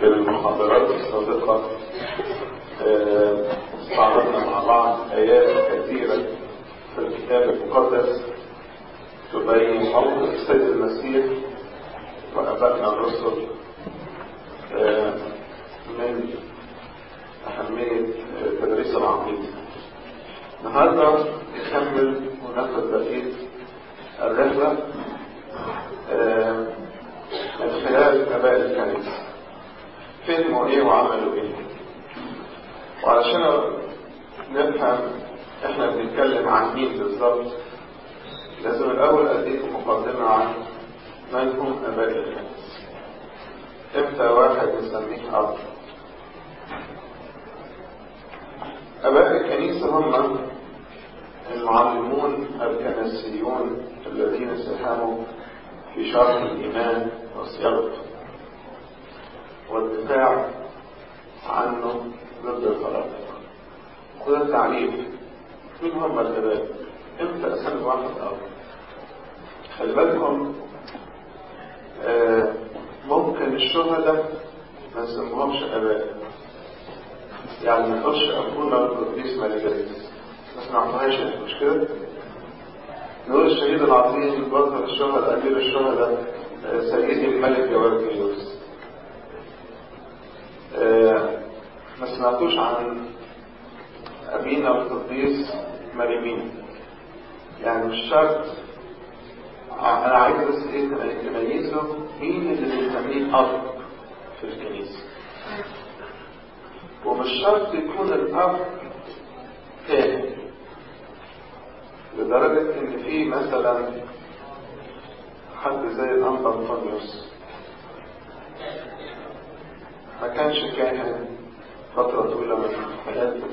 في المحاضرات السابقة استعرضنا مع بعض آيات كثيرة في الكتاب المقدس تبين موقف السيد المسيح وأبائنا الرسل من أهمية تدريس العقيدة. النهارده نكمل وناخد بقية الرحلة من خلال آباء الكنيسة. فهموا إيه وعملوا إيه؟ وعلشان نفهم إحنا بنتكلم عن مين بالظبط لازم الأول أديكم مقدمة عن من هم آباء الكنيسة. امتى واحد نسميه أب؟ أباء الكنيسة هم المعلمون الكنسيون الذين ساهموا في شرح الإيمان وصياغته والدفاع عنه ضد الخلائق وده التعريف مين هم الآباء؟ امتى أسمي واحد أب؟ خلي بالكم آه ممكن الشهداء ما نسموهمش اباء يعني ما نقولش ابونا القديس مالكيس ما سمعتهاش مش كده نقول الشهيد العظيم بطل الشهداء امير الشهداء سيدي الملك جواركيوس ما سمعتوش عن ابينا القديس مريمين يعني مش شرط انا عايز بس ايه تميزه مين اللي بنسميه اب في الكنيسه ومش شرط يكون الاب كاهن لدرجة ان في مثلا حد زي الانبا انطونيوس ما كانش كاهن فترة طويلة من حياته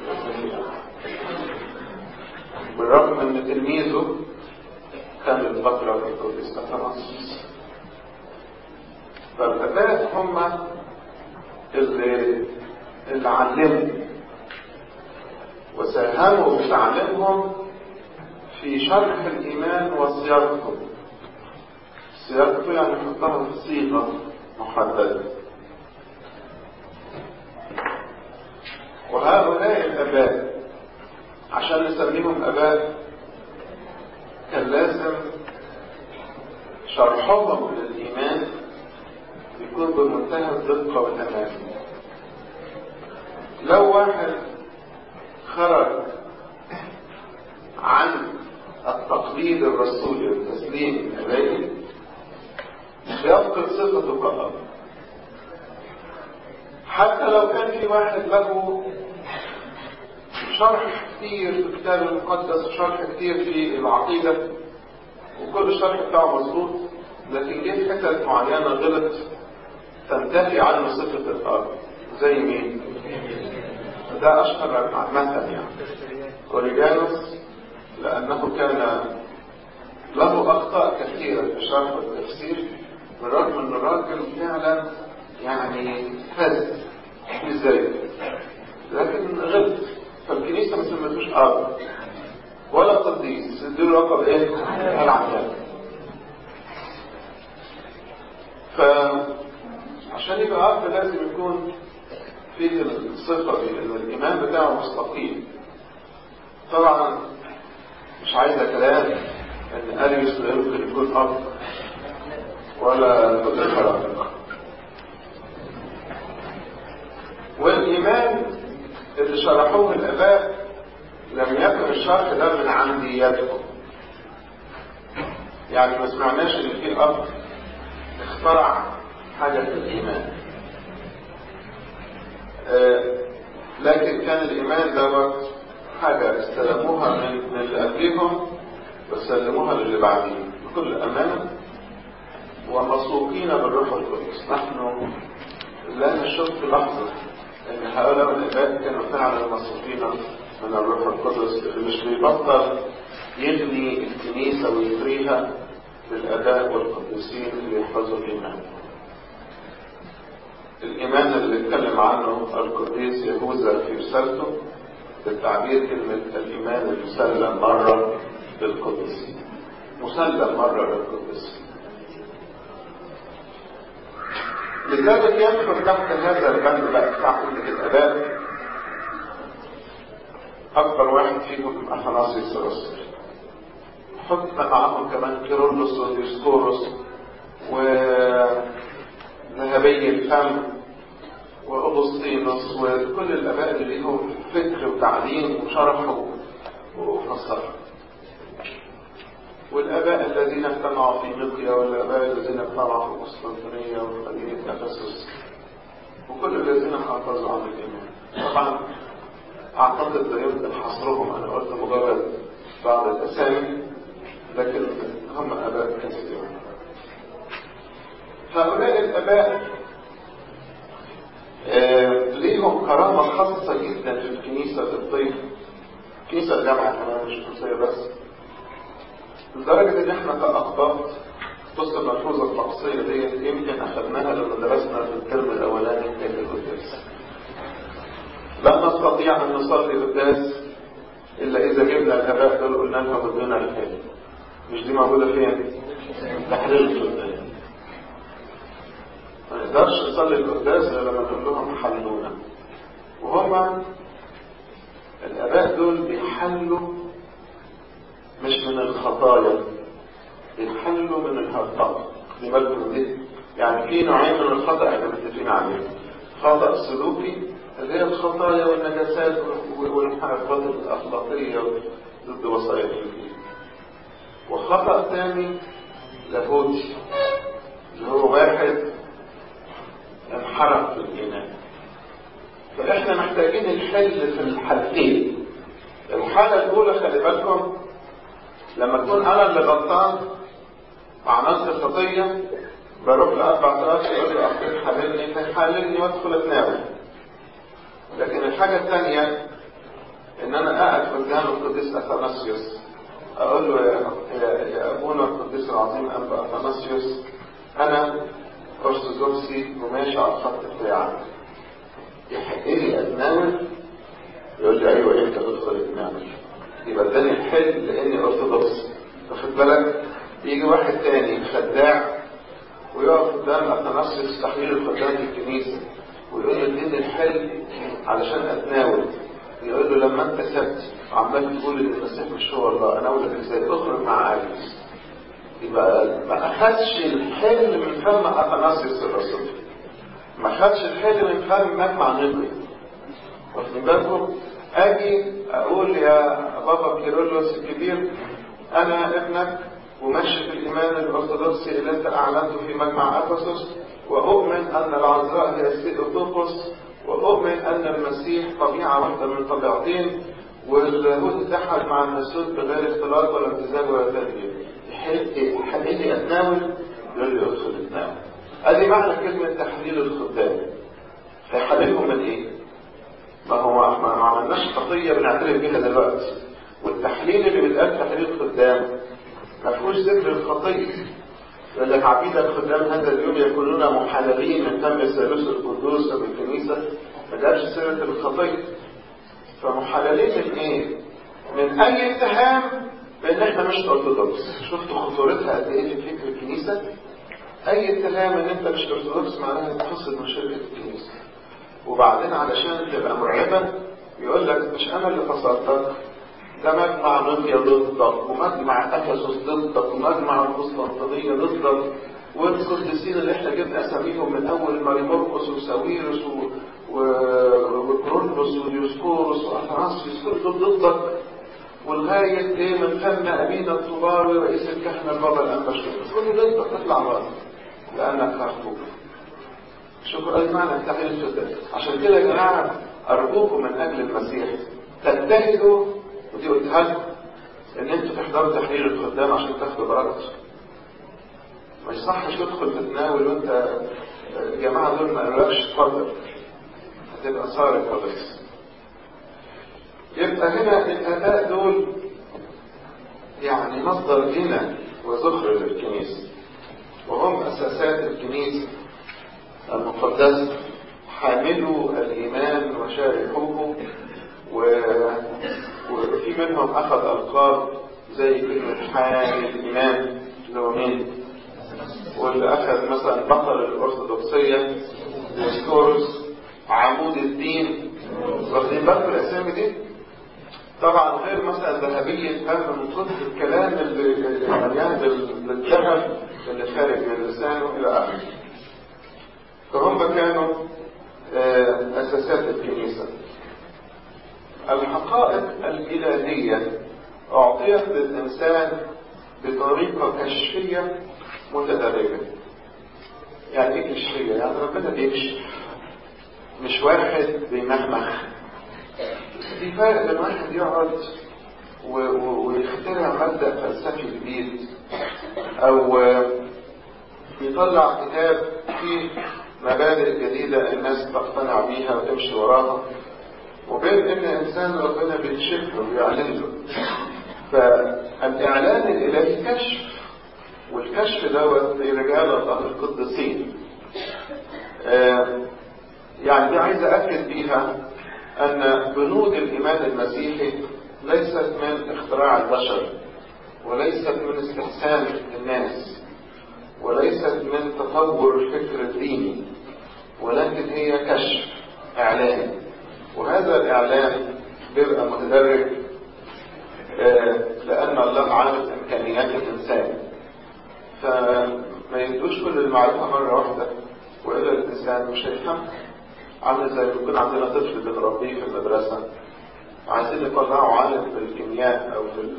بالرغم ان تلميذه كان البطرة في القدس أثناسيوس فالآباء هم اللي اللي علموا وساهموا بتعليمهم في شرح الإيمان وصياغته صياغته يعني حطها في صيغة محددة وهؤلاء الآباء عشان نسميهم آباء كان لازم شرحهم للإيمان يكون بمنتهى الدقة والأمان لو واحد خرج عن التقليد الرسولي والتسليم النبوي يفقد صفته كأب حتى لو كان في واحد له شرح كتير في الكتاب المقدس وشرح كتير في العقيدة وكل الشرح بتاعه مظبوط لكن جه في حتت معينة غلط تنتفي عنه صفة الأرض زي مين؟ ده أشهر مثل يعني أوريجانوس لأنه كان له أخطاء كثيرة في الشرح والتفسير بالرغم أن الراجل فعلا يعني فز مش زيه لكن غلط فالكنيسة ما سمتوش أب ولا قديس اديله لقب ايه؟ العتاب فعشان يبقى أب لازم يكون فيه الصفة دي ان الإيمان بتاعه مستقيم طبعا مش عايزة كلام ان أريوس لا يمكن يكون أب ولا كل الخلائق والإيمان اللي شرحوه الآباء لم يكن الشرح ده من عندياتهم يعني ما سمعناش ان في اب اخترع حاجة في الإيمان آه لكن كان الإيمان دوت حاجة استلموها من, من اللي قبلهم وسلموها للي بعدين بكل أمانة ومسوقين بالروح القدس نحن لا نشك لحظة ان هؤلاء الاباء كانوا فعلا مسؤولين من الروح القدس اللي مش بيبطل يغني الكنيسه ويثريها بالاداء والقديسين اللي يحفظوا الايمان. الايمان اللي اتكلم عنه القديس يهوذا في رسالته بالتعبير كلمه الايمان المسلم مره للقديسين. مسلم مره للقديسين. لذلك يدخل تحت هذا البند بقى بتاع كتب الآباء أكبر واحد فيهم أثناسيوس الرسول حط معاهم كمان كيرلس وديسكوروس وذهبي الفم وأغسطينوس وكل الآباء اللي ليهم فكر وتعليم وشرح وفسر والآباء الذين اجتمعوا في مقيا والآباء الذين اجتمعوا في قسطنطينية ومدينة أفسس وكل الذين حافظوا عن الإيمان طبعا أعتقد لا يمكن حصرهم أنا قلت مجرد بعض الأسامي لكن هم آباء كثيرون هؤلاء الآباء آه ليهم كرامة خاصة جدا في الكنيسة القبطية كنيسة الجامعة كمان مش كنيسة بس لدرجة إن إحنا كأقباط بص الملحوظة الطقسية دي يمكن أخذناها لما درسنا في الترم الأولاني كتاب القداس لا نستطيع أن نصلي قداس إلا إذا جبنا الآباء دول قلنا لهم ادونا الحل مش دي موجودة فين؟ تحليل القداس ما نقدرش نصلي القداس إلا لما نقول لهم حلونا وهم الآباء دول بيحلوا مش من الخطايا بيحلوا من الهرطقة خلي بالكم من دي يعني في نوعين من الخطأ احنا متفقين عليه خطأ سلوكي اللي هي الخطايا والنجاسات والانحرافات الأخلاقية ضد وصايا الدين وخطأ ثاني لاهوتي اللي هو واحد انحرف في الإيمان فإحنا محتاجين الحل في الحالتين الحالة الأولى خلي بالكم لما أكون أنا اللي غلطان وعملت خطية بروح لأربع طرف يقول له أخير حللني فيحللني وأدخل أتناول لكن الحاجة الثانية إن أنا قاعد قدام القديس أثناسيوس أقول له يا, يا, يا أبونا القديس العظيم أنبا أثناسيوس أنا أرثوذكسي وماشي على الخط بتاعك يحق لي أتناول يقول لي أيوه أنت تدخل أتناول يبقى اداني الحل لاني ارثوذكس واخد بالك يجي واحد تاني خداع ويقف قدام اثناسيوس تحليل الخدام في الكنيسه ويقول له اديني الحل علشان اتناول يقول له لما انت سبت وعمال تقول ان المسيح مش هو الله انا اقول لك ازاي اخرج مع اليس يبقى ما اخدش الحل من فم اثناسيوس الرسول ما اخدش الحل من فم مجمع نقي واخدين بالكم اجي اقول يا بابا كيرلس الكبير انا ابنك وماشي في الايمان الارثوذكسي اللي انت اعلنته في مجمع افسس واؤمن ان العذراء هي السيدوتوكوس واؤمن ان المسيح طبيعه واحده من طبيعتين واللاهوت اتحد مع الناسوت بغير اختلاط ولا امتزاج ولا تغيير حليني اتناول يقول لي ادخل اتناول ادي معنى كلمه تحليل الخدام هيحللهم من ايه؟ ما هو ما عملناش خطية بنعترف بيها دلوقتي والتحليل اللي بيتقال تحليل خدام ما فيهوش ذكر الخطية يقول لك عبيد الخدام هذا اليوم يكونون محللين من فم الثالوث القدوس او الكنيسة ما جابش سيرة الخطية فمحللين من ايه؟ من اي اتهام بان احنا مش ارثوذكس شفتوا خطورتها قد ايه في فكر الكنيسة؟ اي اتهام ان انت مش ارثوذكس معناها تفصل من شركة الكنيسة وبعدين علشان تبقى مرعبة يقول لك مش انا اللي فصلتك ده مجمع نوبيا ضدك ومجمع افسس ضدك ومجمع القسطنطينية ضدك والقديسين اللي احنا جبنا اساميهم من اول ماريموركوس وساويرس و... و... وكرونوس وديوسكوروس واثناسيوس كل دول ضدك ولغاية ايه من فم ابينا الطباوي رئيس الكهنة البابا الانبشير كل ضدك تطلع بره لانك مخطوب شوفوا اي معنى التحليل الفدائي عشان كده يا جماعه ارجوكم من اجل المسيح تجتهدوا ودي قلتها لكم ان انتوا تحضروا تحليل الخدام عشان تاخدوا بركته ما يصحش تدخل تتناول وانت الجماعه دول ما قالولكش اتفضل هتبقى صارف خالص يبقى هنا الاباء دول يعني مصدر غنى وزخر للكنيسه وهم اساسات الكنيسه المقدسة حاملوا الإيمان وشارحوه و... وفي منهم أخذ ألقاب زي كلمة حامل الإيمان اللي هو مين؟ واللي أخذ مثلا بطل الأرثوذكسية ديسكورس عمود الدين واخدين بالكم الأسامي دي؟ طبعا غير مثلا ذهبية فهم من كتر الكلام اللي مليان بالذهب اللي خارج من لسانه إلى آخره. فهم كانوا أساسات الكنيسة. الحقائق الإلهية أعطيت للإنسان بطريقة كشفية متدرجة. يعني إيه كشفية؟ يعني ربنا بيكشف مش واحد بيمخمخ في فرق بين واحد يقعد ويخترع مبدأ فلسفي جديد أو يطلع كتاب فيه مبادئ جديدة الناس تقتنع بيها وتمشي وراها وبين إن إنسان ربنا بيكشف له ويعلن له فالإعلان الإلهي كشف والكشف دوت لرجال الله القديسين آه يعني دي عايز أكد بيها أن بنود الإيمان المسيحي ليست من اختراع البشر وليست من استحسان الناس وليست من تطور الفكر الديني ولكن هي كشف إعلان وهذا الإعلان بيبقى متدرج لأن الله عارف إمكانيات الإنسان فما يدوش كل المعرفة مرة واحدة وإلا الإنسان مش هيفهم عامل زي ما يكون عندنا طفل بنربيه في المدرسة عايزين نطلعه عالم في الكيمياء أو في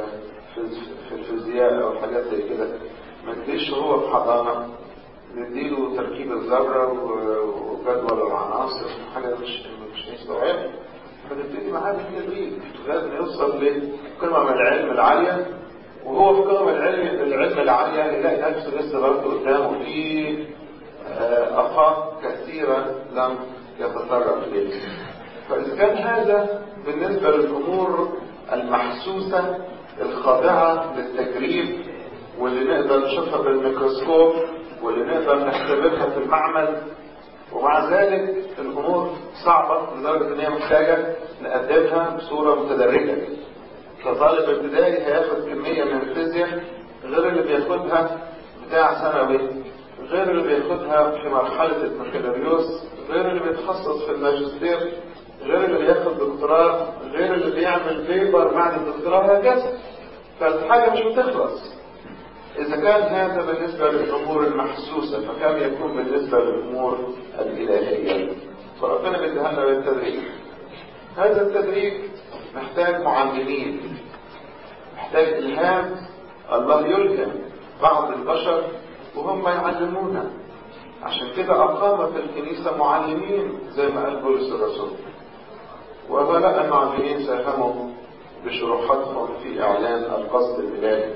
في الفيزياء أو حاجات زي كده ما نديش هو في حضانة نديله تركيب الذرة وجدول العناصر حاجة مش مش مستوعبة فنبتدي معاه بالتدريج لغاية ما يوصل لقمم العلم العالية وهو في قمم العلم العلم العالية يلاقي نفسه لسه برضه قدامه في آفاق كثيرة لم يتطرق إليه فإذا كان هذا بالنسبة للأمور المحسوسة الخاضعة للتجريب واللي نقدر نشوفها بالميكروسكوب واللي نقدر نختبرها في المعمل ومع ذلك الأمور صعبة لدرجة إن هي محتاجة نقدمها بصورة متدرجة كطالب ابتدائي هياخد كمية من الفيزياء غير اللي بياخدها بتاع ثانوي غير اللي بياخدها في مرحلة البكالوريوس غير اللي بيتخصص في الماجستير غير اللي بياخد دكتوراه غير اللي بيعمل بيبر بعد الدكتوراه هكذا فالحاجة مش بتخلص إذا كان هذا بالنسبة للأمور المحسوسة فكم يكون بالنسبة للأمور الإلهية فربنا بيديها لنا بالتدريج هذا التدريج محتاج معلمين محتاج إلهام الله يلهم بعض البشر وهم يعلمونا عشان كده أقام في الكنيسة معلمين زي ما قال بولس الرسول وهؤلاء المعلمين ساهموا بشروحاتهم في إعلان القصد الإلهي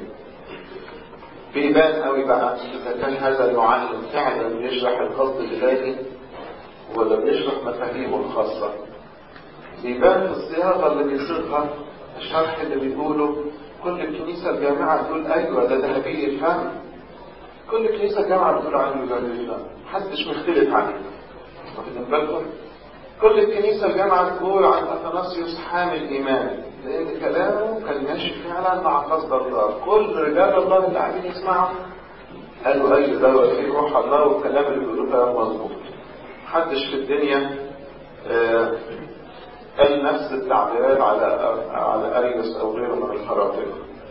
بيبان قوي بقى إذا كان هذا المعلم فعلا بيشرح القصد الإلهي ولا بيشرح مفاهيمه الخاصة بيبان في الصياغة اللي بيصيغها الشرح اللي بيقوله كل الكنيسة الجامعة تقول أيوة ده ذهبي الفهم كل كنيسة جامعة بتقول عنه ذهبي الفهم محدش مختلف عليه واخدين بالكم كل الكنيسة الجامعة تقول عن أثناسيوس حامل الإيمان لأن كلامه كان ماشي فعلا مع قصد الله كل رجال الله اللي قاعدين يسمعوا قالوا أي ده في روح الله والكلام اللي بيقولوه كلام مظبوط محدش في الدنيا آه قال نفس التعبيرات على على أريوس أو غيره من الخراطيم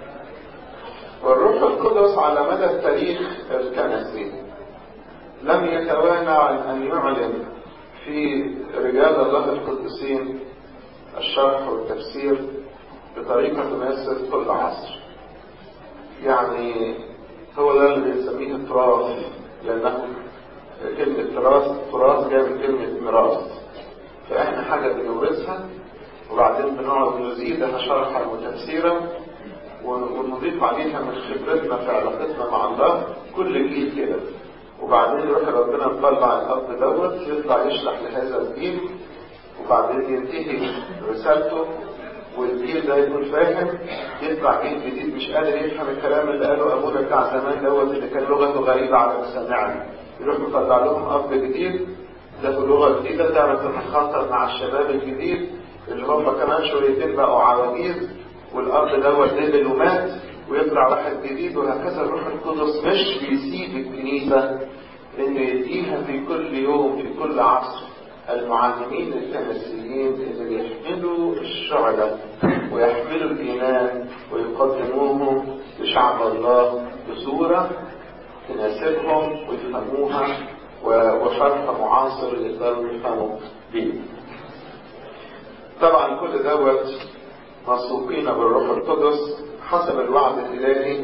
والروح القدس على مدى التاريخ الكنسي لم يتوانى عن أن يعلن في رجال الله القديسين الشرح والتفسير بطريقة تناسب كل عصر يعني هو ده اللي بنسميه التراث لأنه كلمة تراث تراث جاية من كلمة ميراث فإحنا حاجة بنورثها وبعدين بنقعد نزيدها شرحا وتفسيرا ونضيف عليها من خبرتنا في علاقتنا مع الله كل جيل كده وبعدين يروح ربنا مطلع الأب دوت يطلع يشرح لهذا الجيل وبعدين ينتهي رسالته والجيل ده يكون فاهم يطلع جيل جديد مش قادر يفهم الكلام اللي قاله ابونا بتاع زمان دوت اللي كان لغته غريبه على مسامعنا يروح مطلع لهم اب جديد له لغه جديده تعرف تتخاطب مع الشباب الجديد اللي هم كمان شويتين بقوا عواجيز والاب دوت دبل ومات ويطلع واحد جديد وهكذا الروح القدس مش بيسيب الكنيسة انه يديها في كل يوم في كل عصر المعلمين الكنسيين اللي يحملوا الشعلة ويحملوا الإيمان ويقدموهم لشعب الله بصورة تناسبهم ويفهموها وشرح معاصر يقدروا يفهموا بيه. طبعا كل دوت مسوقين بالروح القدس حسب الوعد الإلهي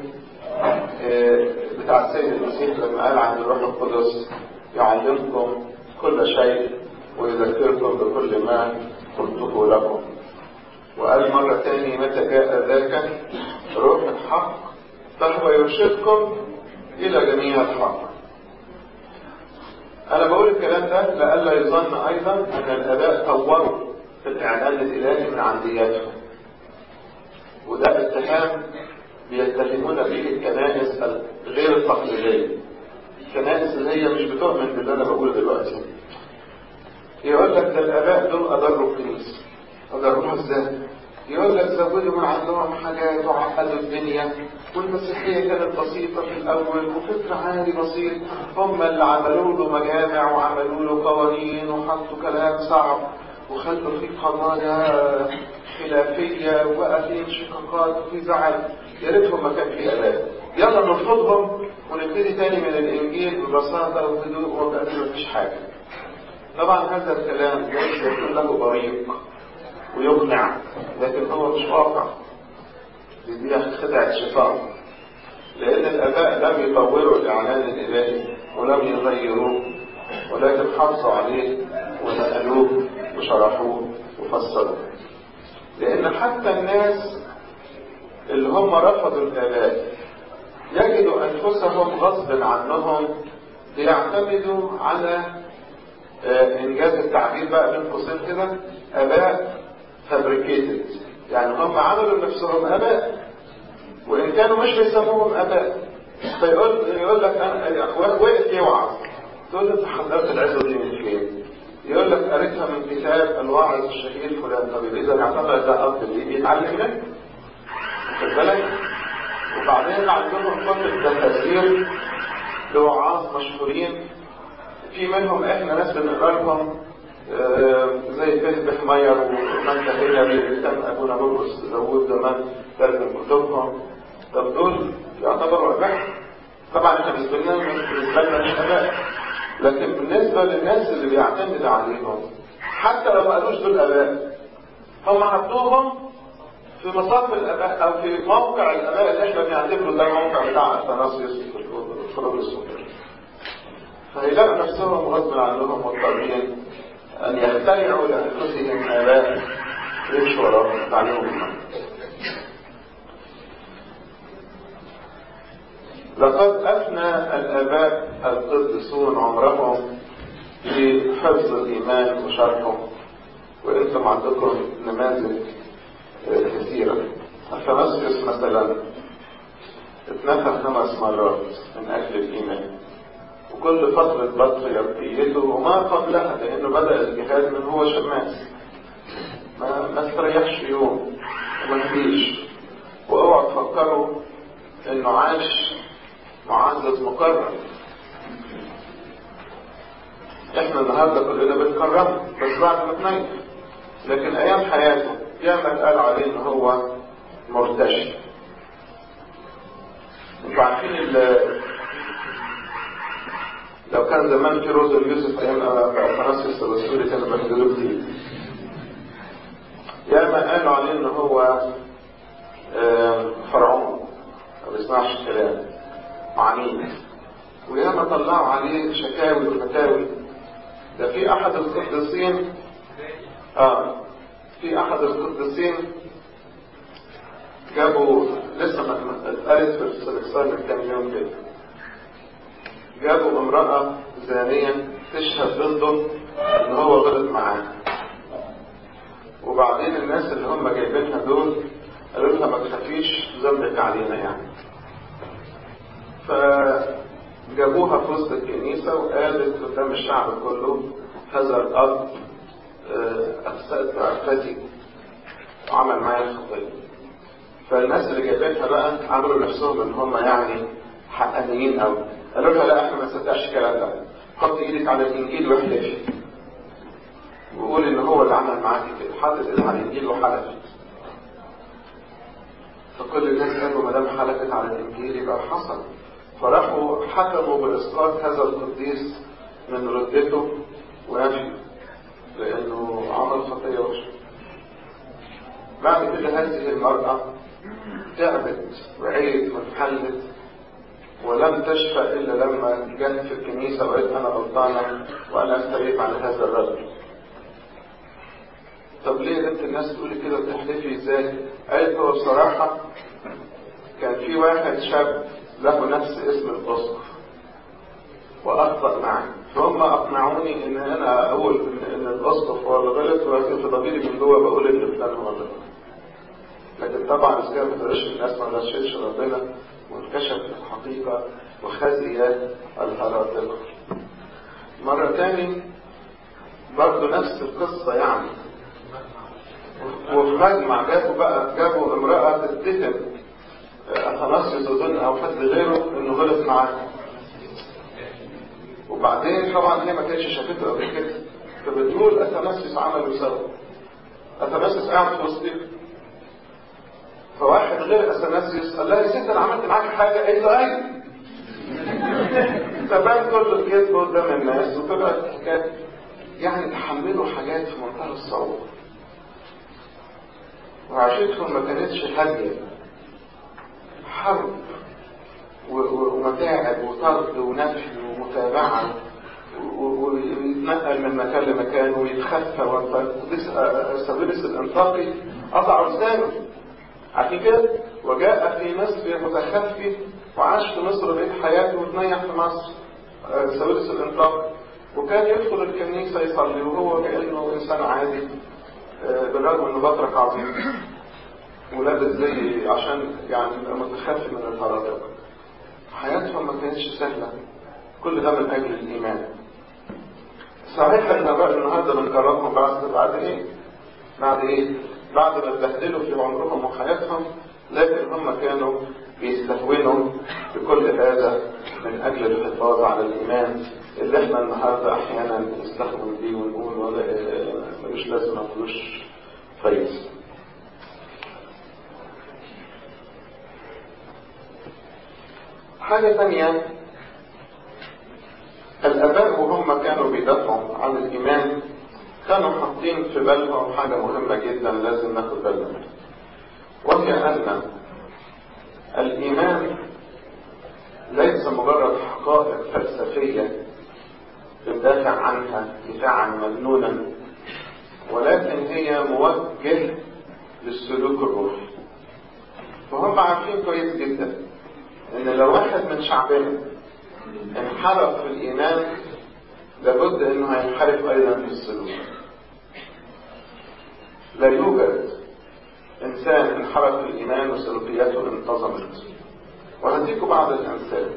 بتاع السيد المسيح لما قال عن الروح القدس يعلمكم كل شيء ويذكركم بكل ما قلته لكم وقال مرة تاني متى جاء ذاك روح الحق فهو يرشدكم إلى جميع الحق أنا بقول الكلام ده لئلا يظن أيضا أن الآباء طوروا في الإعلان الإلهي من عندياتهم وده اتهام بيتهمون به الكنائس غير التقليدية الكنائس اللي هي مش بتؤمن باللي أنا بقوله دلوقتي يقول لك ده الآباء دول أضروا الكنيسة أضروها إزاي؟ يقول لك زودوا من عندهم حاجات وعقدوا الدنيا والمسيحية كانت بسيطة في الأول وفكر عالي بسيط هم اللي عملوا له مجامع وعملوا له قوانين وحطوا كلام صعب وخلوا فيه قضايا خلافية وبقى فيه انشقاقات وفيه زعل يا ريتهم ما كان فيه آباء يلا نرفضهم ونبتدي تاني من الإنجيل ببساطة وهدوء وكأن مفيش حاجة طبعا هذا الكلام ليس يكون له بريق ويقنع لكن هو مش واقع دي خدعة شيطان لأن الآباء لم يطوروا الإعلان الإلهي ولم يغيروه ولكن حافظوا عليه ونقلوه وشرحوه وفسروه لأن حتى الناس اللي هم رفضوا الآباء يجدوا أنفسهم غصب عنهم بيعتمدوا على إنجاز التعبير بقى بين قوسين كده آباء فابريكيتد يعني هم عملوا لنفسهم اباء وان كانوا مش بيسموهم اباء فيقول يقول لك انا وقف يوعظ تقول له انت حضرت العزوه دي من فين؟ يقول لك قريتها من كتاب الواعظ الشهير فلان طب اذا يعتبر ده اب اللي بيتعلم منك واخد بالك؟ وبعدين عندهم كتب تفاسير لوعاظ مشهورين في منهم احنا ناس بنقرا لهم زي فهم حمير ومن تهيأ كان أبونا مرقس داوود زمان ترجم كتبهم طب دول يعتبروا أباء طبعا احنا بالنسبة لنا بالنسبة لنا مش أباء لكن بالنسبة للناس اللي بيعتمد عليهم حتى لو ما قالوش دول أباء هم حطوهم في مصاف الآباء أو في موقع الآباء اللي احنا بنعتبره ده الموقع بتاع أثناسيوس في الفروض السورية فيلاقوا نفسهم غصب عنهم مضطرين أن يخترعوا لأنفسهم آباء يمشوا وراهم تعليمهم لقد أفنى الآباء القدسون عمرهم في حفظ الإيمان وشرحه وأنتم عندكم نماذج كثيرة أثناسيوس مثلا اتنفى خمس مرات من أجل الإيمان وكل فترة بطريركيته وما قبلها لأنه بدأ الجهاد من هو شماس ما ما استريحش يوم وما فيش واوعوا تفكروا انه عاش معزز مكرم احنا النهارده كلنا بنكرمه بس بعد ما تنيف لكن ايام حياته ياما اتقال عليه ان هو مرتشي انتوا عارفين لو كان زمان في روز يوسف ايام اثناسيوس الرسولي كانوا بيحضروا كتير ياما قالوا عليه ان هو فرعون ما بيسمعش الكلام عنيد وياما طلعوا عليه شكاوي وفتاوي ده في احد القديسين اه في احد القديسين جابوا لسه ما اتقالت في السلسله من كام يوم كده جابوا امرأة زانية تشهد ضده ان هو غلط معاها وبعدين الناس اللي هم جايبينها دول قالوا لها ما تخافيش ذنبك علينا يعني فجابوها في وسط الكنيسة وقالت قدام الشعب كله هذا الأب أفسدت عفتي وعمل معايا خطية فالناس اللي جايبينها بقى عملوا نفسهم ان هم يعني حقانيين قوي قالوا لها لا احنا ما نصدقش الكلام ده حط ايدك على الانجيل واحلفي وقول ان هو اللي عمل معاكي كده حطت ايدها على الانجيل وحلفت فكل الناس قالوا ما دام حلفت على الانجيل يبقى حصل فراحوا حكموا باسقاط هذا القديس من ردته ونفيه لانه عمل خطيه وحشه بعد كده هذه المرأة تعبت وعيت وانحلت ولم تشفى إلا لما جت في الكنيسة وقالت أنا غلطانة وأنا أفتريت على هذا الرجل. طب ليه بنت الناس تقولي كده وتحلفي إزاي؟ قالت هو بصراحة كان في واحد شاب له نفس اسم الأسقف وأخطأ معي فهم أقنعوني إن أنا أقول إن الأسقف هو اللي غلط ولكن في ضميري من جوه بقول إن فلان هو اللي غلط. لكن طبعا إذا ما تقولش الناس ما غشتش ربنا وانكشفت الحقيقة وخزي الهراطقة. مرة تاني برضه نفس القصة يعني وفي مجمع جابوا بقى جابوا امرأة تتهم أثناسيوس أظن أو حد غيره إنه غلط معاه. وبعدين طبعا هي ما كانتش شافته قبل كده فبتقول أثناسيوس عمل وسوى. أثناسيوس قاعد في وسطهم فواحد غير اثناسيوس قال لها يا ست انا عملت معاك حاجه قالت له ايوه فبان كل الكذب قدام الناس وطلعت حكايه يعني تحملوا حاجات في منتهى الصعوبه وعيشتهم ما كانتش هاديه حرب ومتاعب وطرد ونفي ومتابعه ويتنقل من مكان لمكان ويتخفى سابيلس الانطاقي قطع لسانه عشان كده وجاء في مصر متخفي وعاش في مصر بقيت حياته وتنيح في مصر سويرس الانطاق وكان يدخل الكنيسة يصلي وهو كأنه إنسان عادي بالرغم إنه بطرك عظيم ولابس زي عشان يعني متخفي من الهرطقة حياتهم ما كانتش سهلة كل ده من أجل الإيمان صحيح احنا بقى النهارده بنكرمهم بعد بعد ايه؟ بعد ايه؟ بعد ما اتبهدلوا في عمرهم وحياتهم لكن هم كانوا بيستهونوا بكل هذا من اجل الحفاظ على الايمان اللي احنا النهارده احيانا نستخدم بيه ونقول ولا ملوش لازمه ملوش فايز حاجة ثانية الآباء وهم كانوا بيدافعوا عن الإيمان كانوا حاطين في بالهم حاجة مهمة جدا لازم ناخد بالنا منها وهي أن الإيمان ليس مجرد حقائق فلسفية بندافع عنها دفاعا مجنونا ولكن هي موجه للسلوك الروحي فهم عارفين كويس جدا ان لو واحد من شعبنا انحرف في الايمان لابد انه هينحرف ايضا في السلوك لا يوجد انسان انحرف في الايمان وسلوكياته انتظمت وهديكم بعض الامثال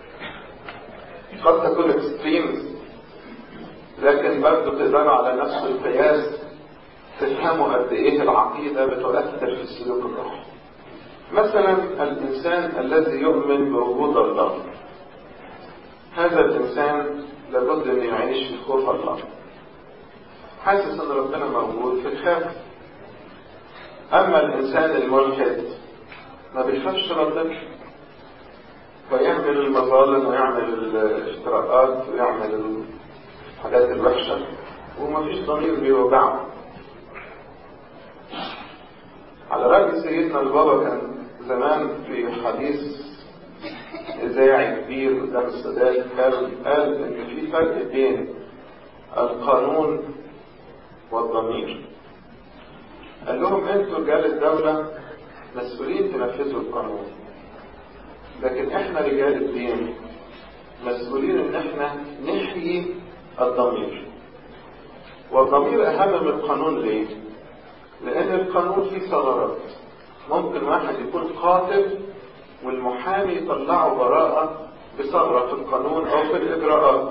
قد تكون اكستريمز لكن برضه تقدروا على نفس القياس تفهموا قد ايه العقيده بتؤثر في السلوك الروحي مثلا الانسان الذي يؤمن بوجود الله هذا الانسان لابد ان يعيش في خوف الله حاسس ان ربنا موجود في الخاف اما الانسان الملحد ما بيخافش ربنا فيعمل المظالم ويعمل الافتراءات ويعمل الحاجات الوحشه ومفيش ضمير بيوجعه على رأي سيدنا البابا كان زمان في حديث إذاعي كبير قدام السادات قال قال إن في فرق بين القانون والضمير. قال لهم أنتوا رجال الدولة مسؤولين تنفذوا القانون. لكن إحنا رجال الدين مسؤولين إن إحنا نحيي الضمير. والضمير أهم من القانون ليه؟ لأن القانون فيه ثغرات ممكن واحد يكون قاتل والمحامي يطلعه براءة بثغرة في القانون أو في الإجراءات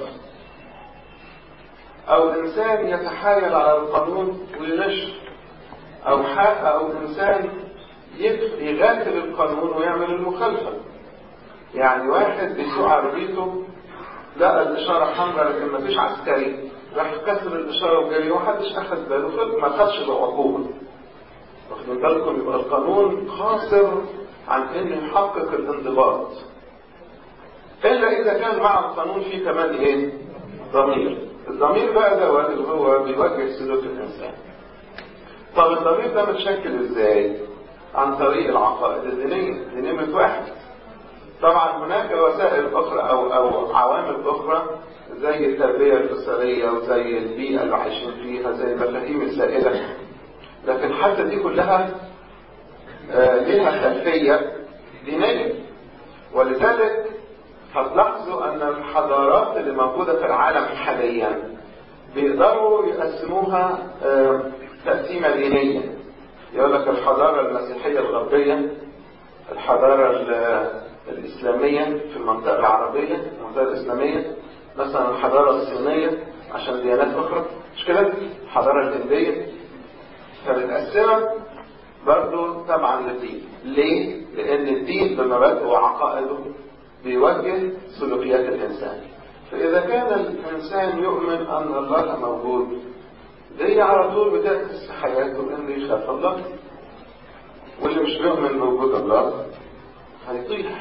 أو إنسان يتحايل على القانون ويغش أو حق أو إنسان يغافل القانون ويعمل المخالفة يعني واحد بيسوق عربيته لقى الإشارة حمراء لكن مفيش عسكري راح كسر الإشارة وجري ومحدش أخذ باله ما خدش العقوبة واخدين بالكم يبقى القانون قاصر عن انه يحقق الانضباط الا اذا كان مع القانون في كمان ايه ضمير الضمير بقى ده اللي هو بيوجه سلوك الانسان طب الضمير ده متشكل ازاي عن طريق العقائد الدينيه دي نمره واحد طبعا هناك وسائل اخرى او او عوامل اخرى زي التربيه الاسريه وزي البيئه اللي عايشين فيها زي المفاهيم السائله لكن حتى دي كلها آه لها خلفية دينية ولذلك هتلاحظوا أن الحضارات اللي موجودة في العالم حاليا بيقدروا يقسموها آه تقسيمة دينية يقول لك الحضارة المسيحية الغربية الحضارة الإسلامية في المنطقة العربية المنطقة الإسلامية مثلا الحضارة الصينية عشان ديانات أخرى مش كده؟ الحضارة الهندية فمتقسمة برضه طبعا للدين ليه؟ لأن الدين بمبادئه وعقائده بيوجه سلوكيات الإنسان فإذا كان الإنسان يؤمن أن الله موجود دي على طول بتعكس في حياته إنه يخاف الله واللي مش بيؤمن بوجود الله هيطيح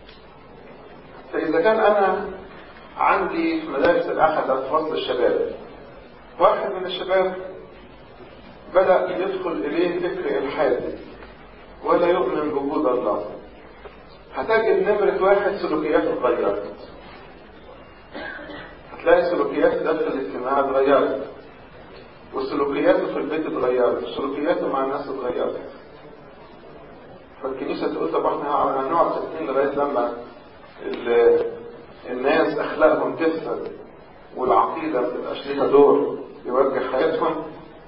فإذا كان أنا عندي في مدارس الأحد في فصل الشباب واحد من الشباب بدأ يدخل إليه فكر إلحادي ولا يؤمن بوجود الله هتجد نمرة واحد سلوكياته اتغيرت هتلاقي سلوكياته داخل الاجتماع اتغيرت وسلوكياته في البيت اتغيرت وسلوكياته مع الناس اتغيرت فالكنيسة تقول طب احنا هنقعد ساكتين لغاية لما الناس أخلاقهم تفسد والعقيدة ما تبقاش ليها دور يوجه حياتهم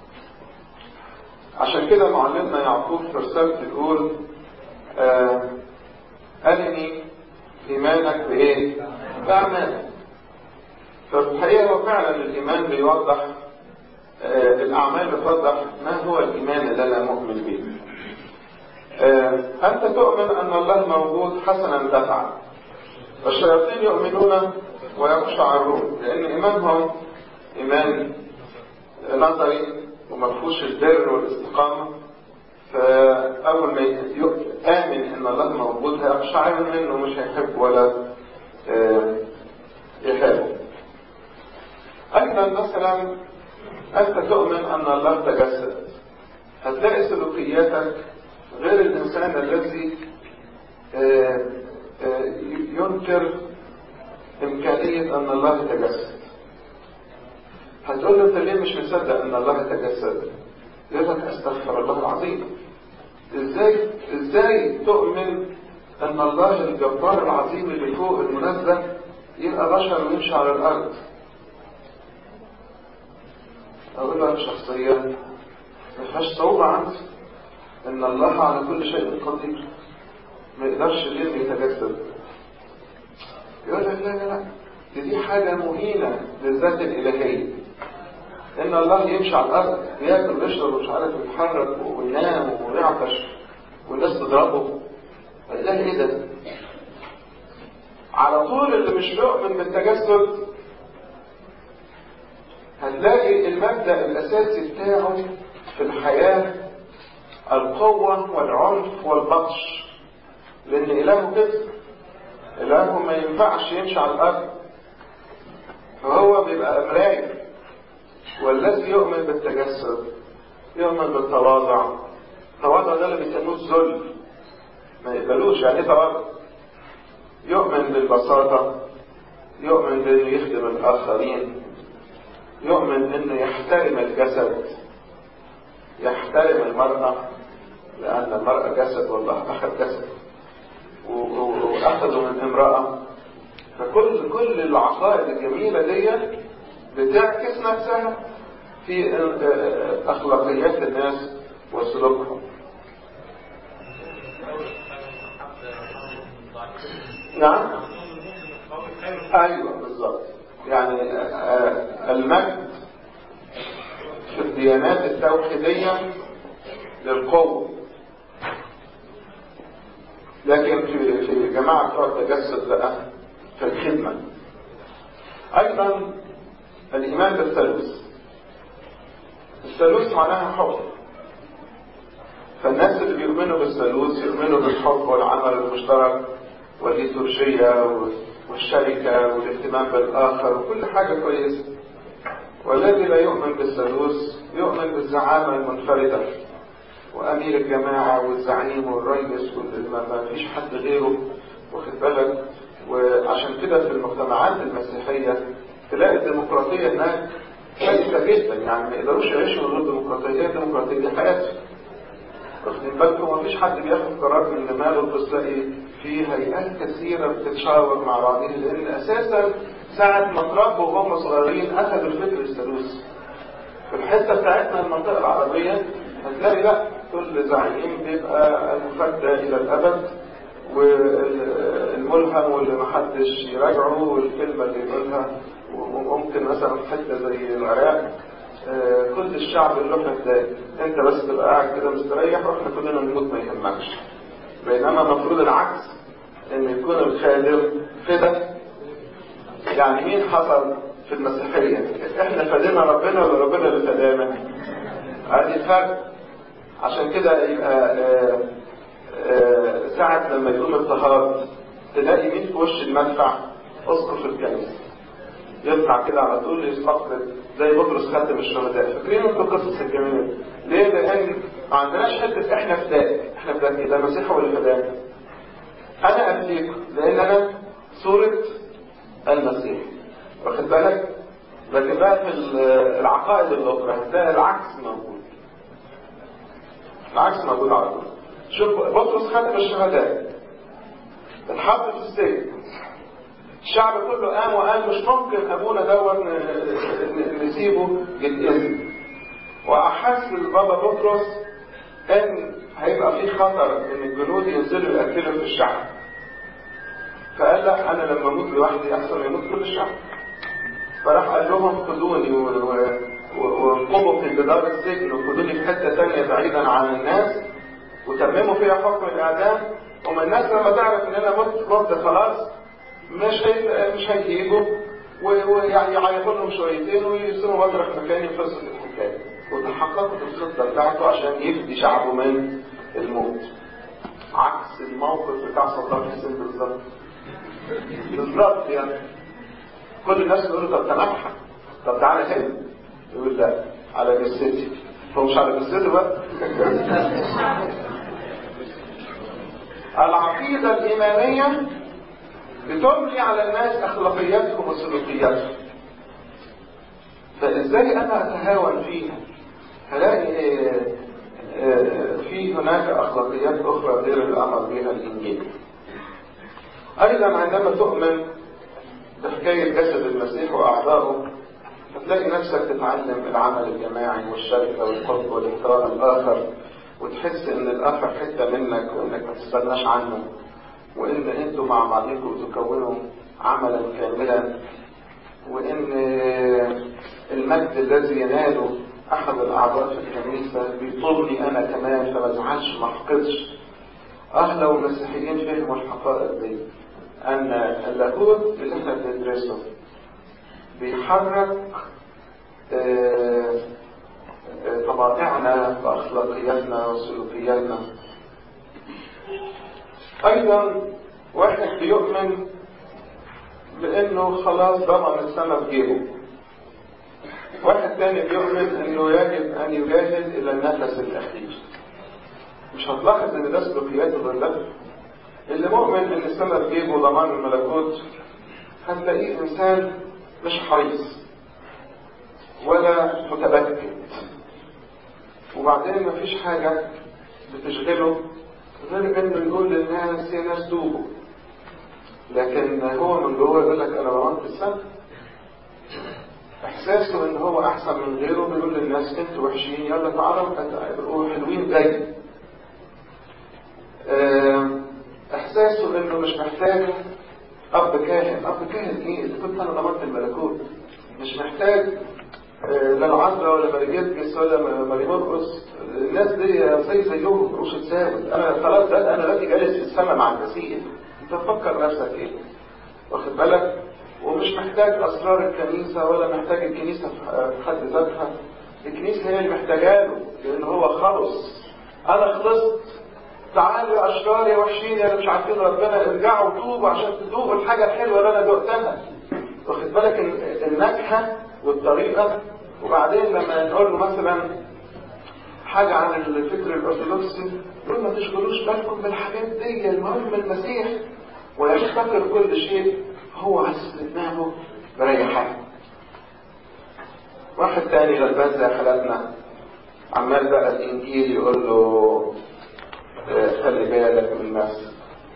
عشان كده معلمنا يعقوب في رسالته يقول آه أرني إيمانك بإيه؟ بأعمال ففي الحقيقة هو فعلا الإيمان بيوضح آه الأعمال بتوضح ما هو الإيمان اللي أنا مؤمن به آه أنت تؤمن أن الله موجود حسنا دفعا والشياطين يؤمنون ويقشعرون لأن إيمانهم إيمان نظري ومفهوش البر والاستقامة فأول ما آمن إن الله موجود هيقشعر منه مش هيحب ولا يهابه أيضا مثلا أنت تؤمن أن الله تجسد هتلاقي سلوكياتك غير الإنسان الذي ينكر إمكانية أن الله يتجسد هتقول له انت ليه مش مصدق ان الله تجسد يقول لك استغفر الله العظيم ازاي ازاي تؤمن ان الله الجبار العظيم اللي فوق المنزه يبقى بشر ويمشي على الارض اقول له انا شخصيا ما فيهاش صعوبه عندي ان الله على كل شيء قدير ما يقدرش ليه يتجسد يقول لك لا لا لا دي, دي حاجه مهينه للذات الالهيه ان الله يمشي على الارض ياكل ويشرب ومش عارف يتحرك وينام ويعطش والناس تضربه الاله ايه ده على طول اللي مش بيؤمن بالتجسد هتلاقي المبدا الاساسي بتاعه في الحياه القوه والعنف والبطش لان الهه كده الهه ما ينفعش يمشي على الارض فهو بيبقى مرايه والذي يؤمن بالتجسد يؤمن بالتواضع التواضع ده اللي بيسموه الذل ما يقبلوش يعني ايه تواضع يؤمن بالبساطة يؤمن بانه يخدم الاخرين يؤمن انه يحترم الجسد يحترم المرأة لأن المرأة جسد والله أخذ جسد وأخذه من امرأة فكل كل العقائد الجميلة دي بتعكس نفسها في أخلاقيات الناس وسلوكهم نعم ايوه بالظبط يعني المجد في الديانات التوحيدية للقوة لكن في في جماعة بتوع التجسد بقى في الخدمة أيضا الإيمان بالثالوث الثالوث معناها حب فالناس اللي بيؤمنوا بالثالوث يؤمنوا بالحب والعمل المشترك والليتورجية والشركة والاهتمام بالآخر وكل حاجة كويسة والذي لا يؤمن بالثالوث يؤمن بالزعامة المنفردة وأمير الجماعة والزعيم والرئيس ما فيش حد غيره واخد بالك وعشان كده في المجتمعات المسيحية تلاقي الديمقراطية هناك كويسة جدا يعني ما يقدروش يعيشوا من غير ديمقراطية الديمقراطية دي حياتهم واخدين بالكم مفيش حد بياخد قرار من دماغه بس تلاقي في هيئات كثيرة بتتشاور مع بعضها لأن أساسا ساعة ما اتربوا وهم صغيرين أخذوا الفكر الثالوثي في الحتة بتاعتنا المنطقة العربية هتلاقي لا كل زعيم بيبقى مفدى إلى الأبد والملهم واللي محدش يراجعه والكلمة اللي يقولها وممكن مثلا في حتة زي العراق كل الشعب اللي له ازاي انت بس تبقى قاعد كده مستريح واحنا كلنا نموت ما يهمكش بينما المفروض العكس ان يكون الخادم فدا يعني مين حصل في المسيحية احنا فدينا ربنا ولا ربنا اللي فدانا هذه الفرق عشان كده يبقى آآ آآ ساعة لما يقوم اضطهاد تلاقي مين في وش المدفع اسقف الكنيسة يطلع كده على طول يستقبل زي بطرس خاتم الشهداء فاكرين انتوا قصص الجميل ليه لان ما عندناش حته احنا فداء احنا فداء ايه ده مسيح ولا فداء انا افديكم لان انا صوره المسيح واخد بالك لكن بقى في العقائد الاخرى هتلاقي العكس موجود العكس موجود على طول شوف بطرس خاتم الشهداء اتحط في السجن الشعب كله قام وقال مش ممكن ابونا دوت نسيبه يتأذي واحس البابا بطرس ان هيبقى في خطر ان الجنود ينزلوا ياكلوا في الشعب فقال لا انا لما اموت لوحدي احسن يموت كل الشعب فراح قال لهم خدوني وانقبوا في جدار السجن وخدوني في حته ثانيه بعيدا عن الناس وتمموا فيها حكم الاعدام وما الناس لما تعرف ان انا مت مت خلاص مش هي مش هيجيبوا ويعني يعيطوا لهم شويتين ويسيبوا مطرح مكاني وخلصت الحكايه وتحققت الخطه بتاعته عشان يفدي شعبه من الموت عكس الموقف بتاع صدام حسين بالظبط بالظبط يعني كل الناس يقولوا طب تنحى طب تعالى هنا يقول لا على جثتي هو مش على جثته بقى العقيده الايمانيه بتملي على الناس اخلاقياتهم وسلوكياتهم فازاي انا اتهاون فيها هلاقي في هناك اخلاقيات اخرى غير الامر بها الانجيل ايضا عندما تؤمن بحكايه جسد المسيح واعضائه هتلاقي نفسك تتعلم العمل الجماعي والشركه والحب والاحترام الاخر وتحس ان الاخر حته منك وانك ما تستناش عنه وان انتوا مع بعضكم تكونوا عملا كاملا وان المجد الذي يناله احد الاعضاء في الكنيسه بيطلبني انا كمان فما ازعلش ما احقدش اه لو المسيحيين فهموا الحقائق دي ان اللاهوت اللي احنا بندرسه بيحرك طبائعنا واخلاقياتنا وسلوكياتنا ايضا واحد بيؤمن بانه خلاص ضمن السماء في جيبه واحد تاني بيؤمن انه يجب ان يجاهد الى النفس الاخير مش هتلاحظ ان ده سلوكيات غير اللي مؤمن ان السماء في جيبه ضمان الملكوت هتلاقيه انسان مش حريص ولا متبكت وبعدين مفيش حاجة بتشغله غير انه يقول للناس يا ناس توبوا لكن هو من جوه يقول لك انا ضمنت السماء احساسه ان هو احسن من غيره بيقول للناس انتوا وحشين يلا تعالوا ابقوا حلوين زي احساسه انه مش محتاج اب كاهن اب كاهن ايه اذا كنت انا ضمنت الملكوت مش محتاج لا العذراء ولا ماريجيرجس ولا ماري مرقس الناس دي زي زيهم مش تساوي انا خلاص ده انا دلوقتي جالس في السماء مع المسيح انت تفكر نفسك ايه واخد بالك ومش محتاج اسرار الكنيسه ولا محتاج الكنيسه في حد ذاتها الكنيسه هي اللي محتاجه له لان هو خلص انا خلصت تعالوا يا اشرار يا وحشين يا مش عارفين ربنا ارجعوا توبوا عشان تذوقوا الحاجه الحلوه اللي انا ذقتها واخد بالك النكهه والطريقه وبعدين لما نقول له مثلا حاجه عن الفكر الارثوذكسي يقول ما تشغلوش بالكم بالحاجات دي المهم المسيح ويفتكر كل شيء هو حاسس دماغه مريحاه واحد تاني غلبان زي حالاتنا عمال بقى الانجيل يقول له خلي بالك من نفسك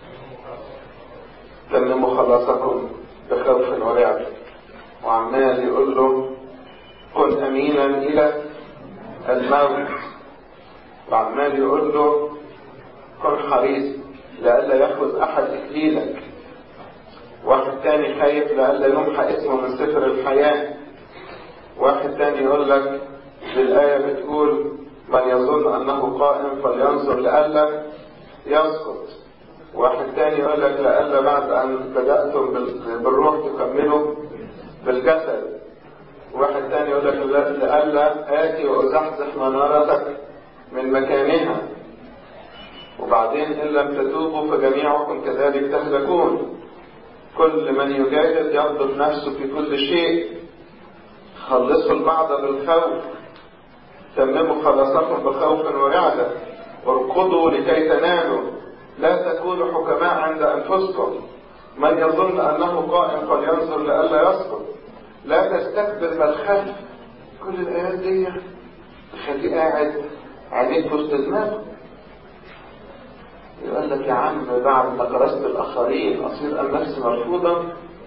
تمموا خلاصكم بخوف ورعب وعمال يقول له كن امينا الى الموت وعمال يقول له كن حريص لئلا ياخذ احد اكليلك واحد تاني خايف لئلا يمحى اسمه من سفر الحياه واحد تاني يقول لك الآية بتقول من يظن أنه قائم فلينظر لئلا يسقط واحد تاني يقول لك لئلا بعد أن بدأتم بالروح تكملوا بالجسد واحد تاني يقول لك لئلا آتي وأزحزح منارتك من مكانها وبعدين إن لم تتوبوا فجميعكم كذلك تهلكون كل من يجاهد يضبط نفسه في كل شيء خلصوا البعض بالخوف تمموا خلاصكم بخوف ورعدة اركضوا لكي تنالوا لا تكونوا حكماء عند أنفسكم من يظن أنه قائم فلينظر لئلا يسقط لا تستكبر بل خاف كل الآيات دي تخليه قاعد عينيك في وسط دماغه يقول لك يا عم بعد ما كرست الآخرين أصير أن نفسي مرفوضة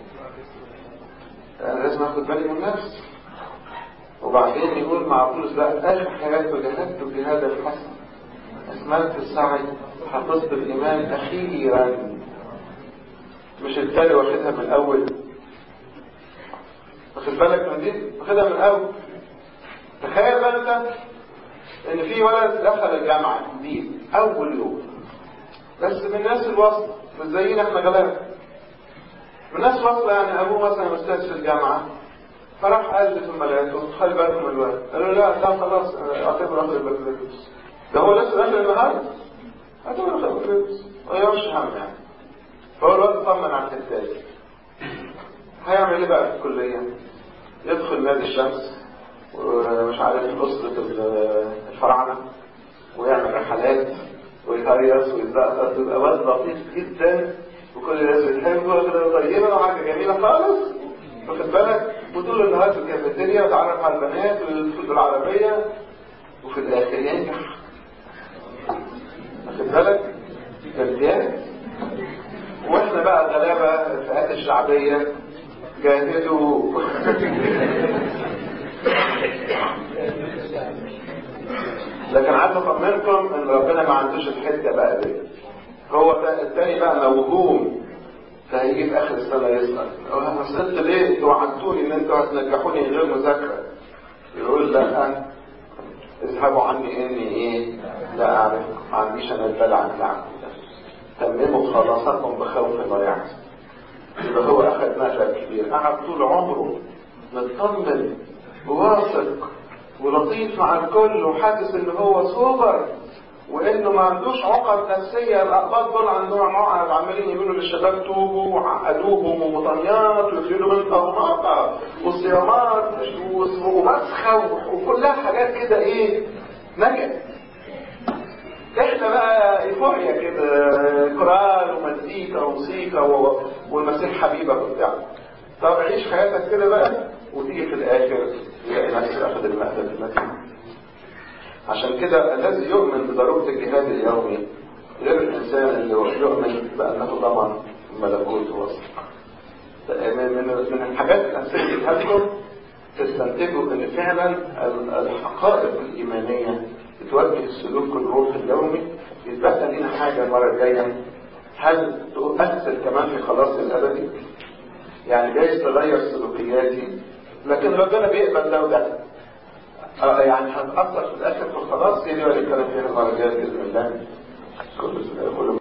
أنا لازم أخد بالي من نفسي وبعدين يقول مع بولس بقى آخر حياته جهدت الجهاد الحسن أكملت السعي حفظت الإيمان أخيرا مش التاني واخدها من الأول واخد بالك من دي واخدها من الأول تخيل بقى أنت إن في ولد دخل الجامعة جديد أول يوم بس من الناس الوسط مش زينا احنا غلابة من الناس الوسط يعني أبوه مثلا أستاذ في الجامعة فراح قال لي ثم لقيته خلي بالكم من الولد قالوا لا لا خلاص اعتبر اخر البكالوريوس ده هو لسه داخل النهارده اعتبر اخر البكالوريوس ما يعرفش هم يعني فهو الواد طمن على الحته هيعمل ايه بقى في الكليه؟ يدخل نادي الشمس ومش عارف اسره الفراعنه ويعمل رحلات ويهيص ويتزقطط ويبقى واد لطيف جدا وكل الناس بتحبه وكده طيبه وحاجه جميله خالص واخد بالك وطول النهار في الكافيتيريا وتعرف على البنات ويدخل بالعربية وفي الآخر ينجح واخد بالك امتياز واحنا بقى الغلابة الفئات الشعبية جاهدوا لكن عايز اطمنكم ان ربنا ما عندوش الحته بقى دي هو الثاني بقى موهوم فهيجي في اخر السنه يسال انا وصلت ليه توعدتوني ان انتوا هتنجحوني غير مذاكره يقول لا اذهبوا عني اني ايه لا اعرف ما عنديش انا البلع بتاعكم ده تمموا خلاصكم بخوف ورعب يبقى هو اخذ مشهد كبير قعد طول عمره مطمن وواثق ولطيف مع الكل وحاسس ان هو سوبر وانه ما عندوش عقد نفسيه الاقباط دول عندهم عقد عمالين يقولوا للشباب توبوا وعقدوهم ومطنيات ويفردوا من طهماطه وصيامات ومسخه وكلها حاجات كده ايه نجد احنا بقى ايفوريا كده قران ومزيكا وموسيقى والمسيح حبيبك وبتاع طب عيش حياتك كده بقى وتيجي في الاخر تلاقي نفسك اخذ المقلب المتين عشان كده الذي يؤمن بضرورة الجهاد اليومي غير الإنسان اللي يؤمن بأنه ضمن ملكوت وسط من من الحاجات الأساسية اللي لكم تستنتجوا أن فعلا الحقائق الإيمانية بتوجه السلوك الروحي اليومي يتبقى لنا حاجة المرة الجاية هل تؤثر كمان في خلاص الأبدي؟ يعني جايز تغير سلوكياتي لكن ربنا بيقبل ده وده آه يعني هتأثر في الآخر في الخلاص هي دي اللي نتكلم فيها المرة الجاية بإذن الله كل كل